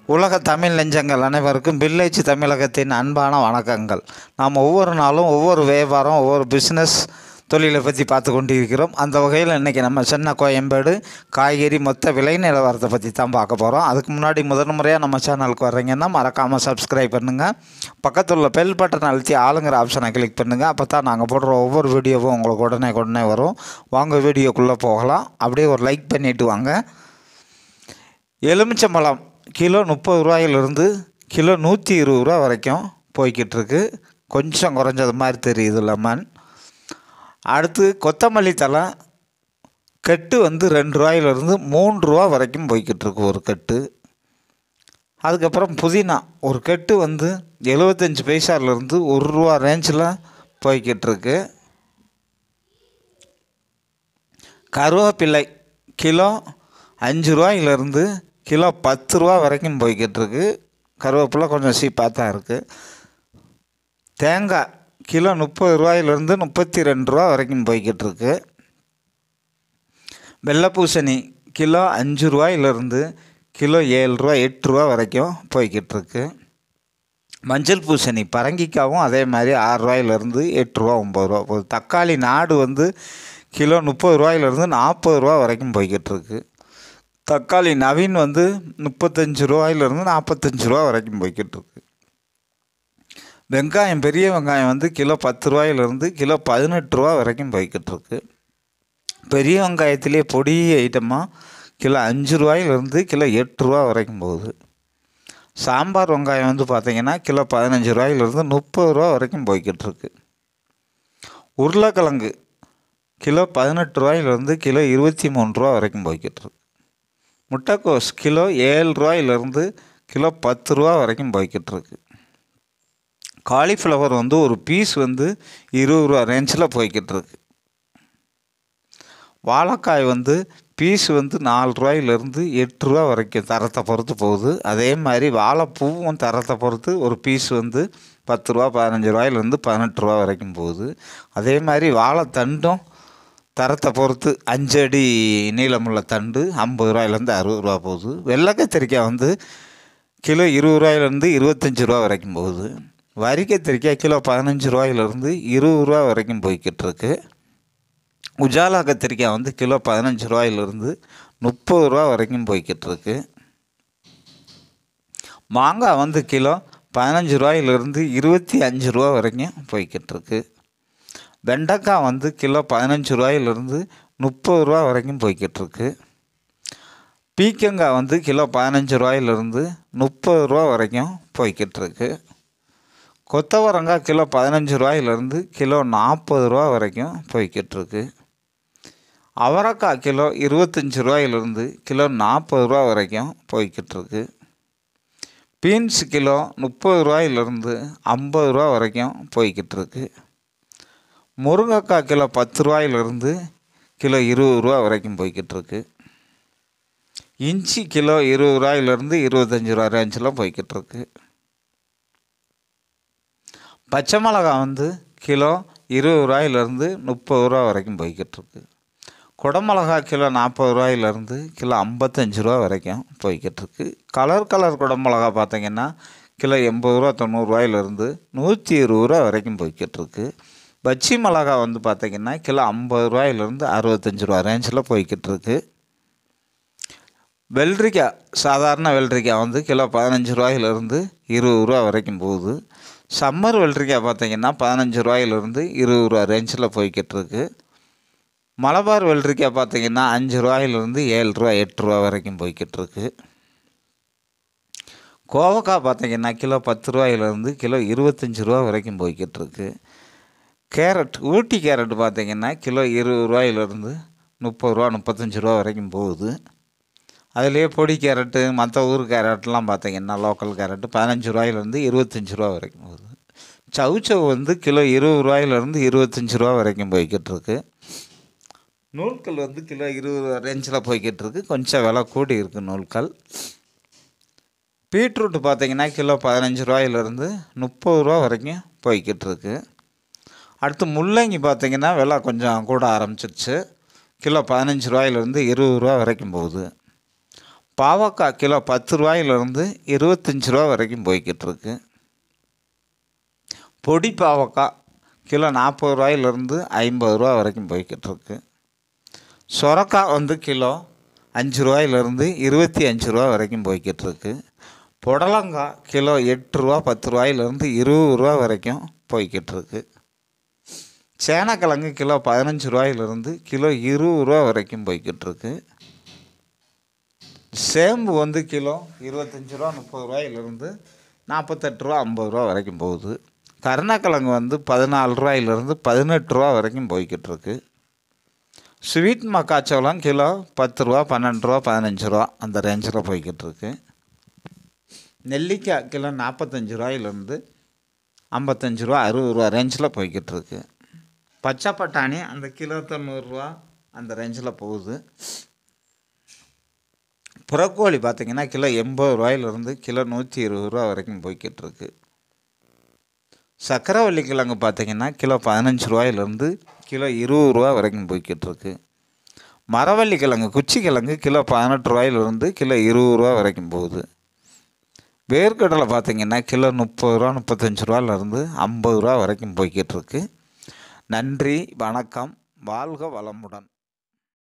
உலக தமிழ் நெஞ்சங்கள் அனைவருக்கும் வில்லேஜ் தமிழகத்தின் அன்பான வணக்கங்கள் நாம் ஒவ்வொரு நாளும் ஒவ்வொரு வியாபாரம் ஒவ்வொரு பிஸ்னஸ் தொழிலை பற்றி பார்த்து கொண்டிருக்கிறோம் அந்த வகையில் இன்றைக்கி நம்ம சின்ன கோயம்பேடு காய்கறி மொத்த விலை நிலவரத்தை பற்றி தான் பார்க்க போகிறோம் அதுக்கு முன்னாடி முதல் முறையாக நம்ம சேனலுக்கு வர்றீங்கன்னா மறக்காமல் சப்ஸ்கிரைப் பண்ணுங்கள் பக்கத்தில் உள்ள பெல் பட்டன் அழுத்தி ஆளுங்கிற ஆப்ஷனை கிளிக் பண்ணுங்கள் அப்போ தான் நாங்கள் போடுற ஒவ்வொரு வீடியோவும் உங்களுக்கு உடனே உடனே வரும் வாங்க வீடியோக்குள்ளே போகலாம் அப்படியே ஒரு லைக் பண்ணிவிட்டு வாங்க எலுமிச்சம்பழம் கிலோ முப்பது ரூபாயிலிருந்து கிலோ நூற்றி இருபது ரூபா வரைக்கும் போய்கிட்டு இருக்கு கொஞ்சம் குறைஞ்சது மாதிரி தெரியுது லெமன் அடுத்து கொத்தமல்லி தழை கட்டு வந்து ரெண்டு ரூபாயிலிருந்து மூன்று ரூபா வரைக்கும் போய்கிட்டு இருக்கு ஒரு கட்டு அதுக்கப்புறம் புதினா ஒரு கட்டு வந்து எழுபத்தஞ்சி பைசாலேருந்து ஒரு ரூபா ரேஞ்சில் போய்கிட்டு இருக்கு கருவேப்பிள்ளை கிலோ அஞ்சு ரூபாயிலிருந்து கிலோ பத்து ரூபா வரைக்கும் போய்கிட்டு இருக்கு கருவேப்பிலை கொஞ்சம் சீப்பாக தான் இருக்குது தேங்காய் கிலோ முப்பது ரூபாயிலிருந்து முப்பத்தி ரெண்டு ரூபா வரைக்கும் போய்கிட்டு இருக்கு வெள்ளை பூசணி கிலோ அஞ்சு ரூபாயிலிருந்து கிலோ ஏழு ரூபா எட்டு ரூபா வரைக்கும் போய்கிட்டு இருக்கு மஞ்சள் பூசணி பரங்கிக்காவும் அதே மாதிரி ஆறு ரூபாயிலிருந்து எட்டு ரூபா ஒம்பது ரூபா போகுது தக்காளி நாடு வந்து கிலோ முப்பது ரூபாயிலிருந்து நாற்பது ரூபா வரைக்கும் போய்கிட்டு இருக்கு தக்காளி நவீன் வந்து முப்பத்தஞ்சு ரூபாயிலிருந்து நாற்பத்தஞ்சு ரூபா வரைக்கும் போய்கிட்டு இருக்கு வெங்காயம் பெரிய வெங்காயம் வந்து கிலோ பத்து ரூபாயிலிருந்து கிலோ பதினெட்டு ரூபா வரைக்கும் போய்கிட்டு இருக்கு பெரிய வெங்காயத்திலே பொடி ஐட்டமாக கிலோ அஞ்சு ரூபாயிலிருந்து கிலோ எட்டு ரூபா வரைக்கும் போகுது சாம்பார் வெங்காயம் வந்து பார்த்திங்கன்னா கிலோ பதினஞ்சு ரூபாயிலிருந்து முப்பது ரூபா வரைக்கும் போய்கிட்டு இருக்கு உருளைக்கிழங்கு கிலோ பதினெட்டு ரூபாயிலிருந்து கிலோ இருபத்தி மூணு ரூபா வரைக்கும் போய்கிட்டு இருக்கு முட்டைக்கோஸ் கிலோ ஏழு ரூபாயிலிருந்து கிலோ பத்து ரூபா வரைக்கும் போய்கிட்டு இருக்கு காலிஃப்ளவர் வந்து ஒரு பீஸ் வந்து இருபது ரூபா ரேஞ்சில் போய்கிட்டு இருக்கு வாழைக்காய் வந்து பீஸ் வந்து நாலு ரூபாயிலிருந்து எட்டு ரூபா வரைக்கும் தரத்தை பொறுத்து போகுது அதே மாதிரி வாழைப்பூவும் தரத்தை பொறுத்து ஒரு பீஸ் வந்து பத்து ரூபா பதினஞ்சு ரூபாயிலேருந்து பதினெட்டு ரூபா வரைக்கும் போகுது அதே மாதிரி வாழைத்தண்டும் தரத்தை பொறுத்து அஞ்சு அடி நீளமுள்ள தண்டு ஐம்பது ரூபாயிலேருந்து அறுபது ரூபா போகுது வெள்ளை கத்திரிக்காய் வந்து கிலோ இருபது ரூபாயிலேருந்து இருபத்தஞ்சி ரூபா வரைக்கும் போகுது வரி கத்திரிக்காய் கிலோ பதினஞ்சு ரூபாயிலேருந்து இருபது ரூபா வரைக்கும் போய்கிட்டு இருக்கு உஜாலா கத்திரிக்காய் வந்து கிலோ பதினஞ்சு ரூபாயிலிருந்து முப்பது ரூபா வரைக்கும் போய்கிட்டு இருக்கு மாங்காய் வந்து கிலோ பதினஞ்சு ரூபாயிலிருந்து இருபத்தி அஞ்சு ரூபா வரைக்கும் போய்கிட்டு இருக்கு வெண்டைக்காய் வந்து கிலோ பதினஞ்சு ரூபாயிலிருந்து முப்பது ரூபா வரைக்கும் போய்கிட்டு இருக்கு பீக்கங்காய் வந்து கிலோ பதினஞ்சு ரூபாயிலிருந்து முப்பது ரூபா வரைக்கும் போய்கிட்டு இருக்கு கொத்தவரங்காய் கிலோ பதினஞ்சு ரூபாயிலிருந்து கிலோ நாற்பது ரூபா வரைக்கும் போய்கிட்டு இருக்கு அவரைக்காய் கிலோ இருபத்தஞ்சி ரூபாயிலிருந்து கிலோ நாற்பது ரூபா வரைக்கும் போய்கிட்டு இருக்கு பீன்ஸ் கிலோ முப்பது ரூபாயிலிருந்து ஐம்பது ரூபா வரைக்கும் போய்கிட்டு இருக்கு முருங்கைக்காய் கிலோ பத்து ரூபாயிலிருந்து கிலோ இருபது ரூபா வரைக்கும் போய்கிட்டு இருக்கு இஞ்சி கிலோ இருபது ரூபாயிலிருந்து இருபத்தஞ்சி ரூபா ரேஞ்சில் போய்கிட்டு இருக்கு பச்சை மிளகா வந்து கிலோ இருபது ரூபாயிலிருந்து முப்பது ரூபா வரைக்கும் போய்கிட்டு இருக்கு குடமிளகா கிலோ நாற்பது ரூபாயிலிருந்து கிலோ ஐம்பத்தஞ்சு ரூபா வரைக்கும் போய்கிட்டு இருக்கு கலர் கலர் குடமிளகா பார்த்தீங்கன்னா கிலோ எண்பது ரூபா தொண்ணூறுரூவாயிலிருந்து நூற்றி இருபது ரூபா வரைக்கும் போய்கிட்டு இருக்கு பச்சி மிளகா வந்து பார்த்திங்கன்னா கிலோ ஐம்பது ரூபாயிலிருந்து அறுபத்தஞ்சு ரூபா ரேஞ்சில் போய்கிட்டு இருக்கு வெள்ளரிக்காய் சாதாரண வெள்ளரிக்காய் வந்து கிலோ பதினஞ்சு ரூபாயிலிருந்து இருபது ரூபா வரைக்கும் போகுது சம்மர் வெள்ளரிக்காய் பார்த்தீங்கன்னா பதினஞ்சு ரூபாயிலிருந்து இருபது ரூபா ரேஞ்சில் போய்கிட்டு இருக்கு மலபார் வெள்ளரிக்காய் பார்த்தீங்கன்னா அஞ்சு ரூபாயிலிருந்து ஏழு ரூபா எட்டு ரூபா வரைக்கும் போய்கிட்டு இருக்கு கோவக்காய் பார்த்தீங்கன்னா கிலோ பத்து ரூபாயிலிருந்து கிலோ இருபத்தஞ்சி ரூபா வரைக்கும் போய்கிட்டு இருக்கு கேரட் ஊட்டி கேரட் பார்த்தீங்கன்னா கிலோ இருபது ரூபாயிலிருந்து முப்பது ரூபா முப்பத்தஞ்சு ரூபா வரைக்கும் போகுது அதுலேயே பொடி கேரட்டு மற்ற ஊர் கேரட்லாம் பார்த்தீங்கன்னா லோக்கல் கேரட்டு பதினஞ்சு ரூபாயிலேருந்து இருபத்தஞ்சி ரூபா வரைக்கும் போகுது சவுச்சவ் வந்து கிலோ இருபது ரூபாயிலேருந்து இருபத்தஞ்சி ரூபா வரைக்கும் போய்கிட்டு இருக்கு நூல்கள் வந்து கிலோ இருபது ரூபா ரேஞ்சில் போய்கிட்டு இருக்கு கொஞ்சம் விலை கூடி இருக்குது நூல்கள் பீட்ரூட் பார்த்தீங்கன்னா கிலோ பதினஞ்சு ரூபாயிலேருந்து முப்பது ரூபா வரைக்கும் போய்கிட்டு இருக்கு அடுத்து முள்ளங்கி பார்த்தீங்கன்னா விலை கொஞ்சம் கூட ஆரம்பிச்சிருச்சு கிலோ பதினஞ்சு ரூபாயிலேருந்து இருபது ரூபா வரைக்கும் போகுது பாவக்காய் கிலோ பத்து ரூபாயிலிருந்து இருபத்தஞ்சி ரூபா வரைக்கும் போய்கிட்டு இருக்கு பொடி பாவக்காய் கிலோ நாற்பது ரூபாயிலிருந்து ஐம்பது ரூபா வரைக்கும் போய்கிட்டு இருக்கு சொரக்காய் வந்து கிலோ அஞ்சு ரூபாயிலிருந்து இருபத்தி அஞ்சு ரூபா வரைக்கும் போய்கிட்டு இருக்கு புடலங்காய் கிலோ எட்டு ரூபா பத்து ரூபாயிலிருந்து இருபது ரூபா வரைக்கும் போய்கிட்டு இருக்கு சேனக்கிழங்கு கிலோ பதினஞ்சு ரூபாயிலிருந்து கிலோ இருபது ரூபா வரைக்கும் போய்கிட்டு இருக்கு சேம்பு வந்து கிலோ இருபத்தஞ்சி ரூபா முப்பது ரூபாயிலிருந்து நாற்பத்தெட்டு ரூபா ஐம்பது ரூபா வரைக்கும் போகுது கருணக்கிழங்கு வந்து பதினாலு ரூபாயிலிருந்து பதினெட்டு ரூபா வரைக்கும் போய்கிட்டு இருக்கு ஸ்வீட் மக்காச்சோளம் கிலோ பத்து ரூபா பன்னெண்டு ரூபா பதினஞ்சு ரூபா அந்த ரேஞ்சில் போய்கிட்டு இருக்கு நெல்லிக்காய் கிலோ நாற்பத்தஞ்சு ரூபாயிலிருந்து ஐம்பத்தஞ்சு ரூபா அறுபது ரூபா ரேஞ்சில் போய்கிட்டு இருக்கு பச்சை பட்டாணி அந்த கிலோ தொண்ணூறுரூவா அந்த ரேஞ்சில் போகுது புறக்கோழி பார்த்திங்கன்னா கிலோ எண்பது ரூபாயிலிருந்து கிலோ நூற்றி இருபது ரூபா வரைக்கும் போய்கிட்டு இருக்கு சக்கரவள்ளி கிழங்கு பார்த்திங்கன்னா கிலோ பதினஞ்சு ரூபாயிலிருந்து கிலோ இருபது ரூபா வரைக்கும் போய்கிட்டு இருக்கு மரவள்ளி கிழங்கு குச்சி கிழங்கு கிலோ பதினெட்டு ரூபாயிலிருந்து கிலோ இருபது ரூபா வரைக்கும் போகுது வேர்க்கடலை பார்த்திங்கன்னா கிலோ முப்பது ரூபா முப்பத்தஞ்சு ரூபாயிலேருந்து ஐம்பது ரூபா வரைக்கும் போய்கிட்டு இருக்கு நன்றி வணக்கம் வாழ்க வளமுடன்